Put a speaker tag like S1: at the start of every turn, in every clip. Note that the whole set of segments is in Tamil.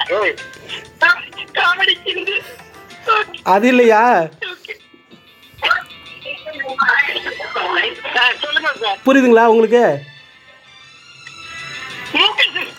S1: ஏய்,
S2: காமெடி சிந்து
S3: அது இல்லையா
S2: சார் சொல்லுங்க சார்
S3: புரியுதுங்களா உங்களுக்கு
S2: மூக்கு சிந்து.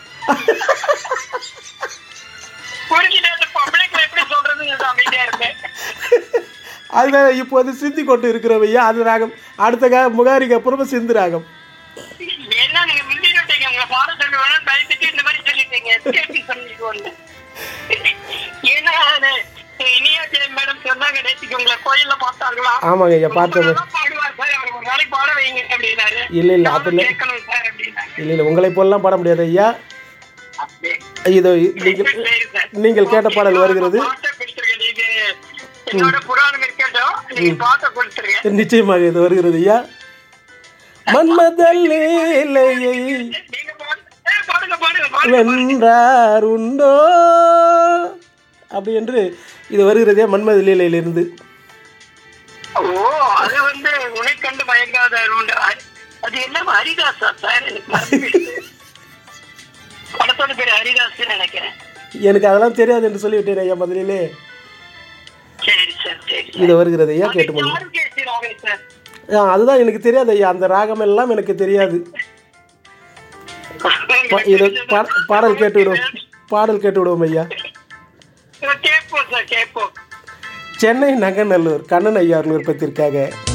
S2: புரிஞ்சுட்டு அந்த பொம்பளைக்கு எப்படி சொல்றதுன்னு நான் அமைதியா இருப்பேன்
S3: அதுதான் இப்போது சிந்தி கொண்டு இருக்கிறவையா அது ராகம் அடுத்த கா முகாரிக்கு அப்புறமா சிந்து ராகம்
S2: என்ன நீங்க முந்திட்டீங்க உங்களை பாட சொல்லுவேன் பயந்துட்டு இந்த மாதிரி சொல்லிட்டீங்க கேட்டு சொல்லிட்டு வந்தேன். ஏன்னா அது இனியா ஜெயம் மேடம் சொன்னாங்க நேற்றுக்கு உங்களை கோயில்ல பார்த்தாங்களா
S3: ஆமாங்க ஐயா பார்த்தது
S2: ரொம்ப நல்லா பாடுவார் சார் அவர் ஒரு நாளைக்கு பாட வைங்க அப்படின்னாரு
S3: இல்லை இல்லை
S2: நானும்
S3: அதில்
S2: கேட்கணும் சார் அப்படின்னாங்க
S3: இல்லை இல்லை உங்களை போலலாம் பாட முடியாது ஐயா
S2: அப்படியே.
S3: இதோ நீங்கள்
S2: சரி சார்.
S3: நீங்கள் கேட்ட பாடல் வருகிறது
S2: பாட்டை கொடுத்துருங்க நீங்க என்னோட புராணம் இருக்கட்டும் நீங்க பாட்டை கொடுத்துருங்க
S3: நிச்சயமாக இது வருகிறது ஐயா மன்மதல் லீலையை
S2: நீங்க பாடு- ஏ, பாடுங்க பாடுங்க பாடுங்க
S3: வென்றார் உண்டோ அப்படி என்று இது வருகிறதே மன்மத லீலையிலிருந்து
S2: ஓ அது வந்து உனை கண்டு மயங்காத அருண்டு. அ- அது என்ன ஹரிதாஸா சார் எனக்கு மறந்துடுச்சு. படத்தோட பேர் ஹரிதாஸ் நினைக்கிறேன்
S3: எனக்கு அதெல்லாம் தெரியாது என்று சொல்லிவிட்டேன் ஐயா முதலிலே
S2: சரி சார் சரி
S3: இது வருகிறது ஐயா கேட்டு முடியும்
S2: யாரும் கேட்கிறாங்க சார்
S3: ஆ, அதுதான் எனக்கு தெரியாது ஐயா அந்த ராகம் எல்லாம் எனக்கு தெரியாது பா- இது பா- பாடல் கேட்டு விடுவோம் பாடல் கேட்டு விடுவோம் ஐயா
S2: கேட்போம் சார் கேட்போம்
S3: சென்னை நங்கநல்லூர் கண்ணன் ஐயார் விருப்பத்திற்காக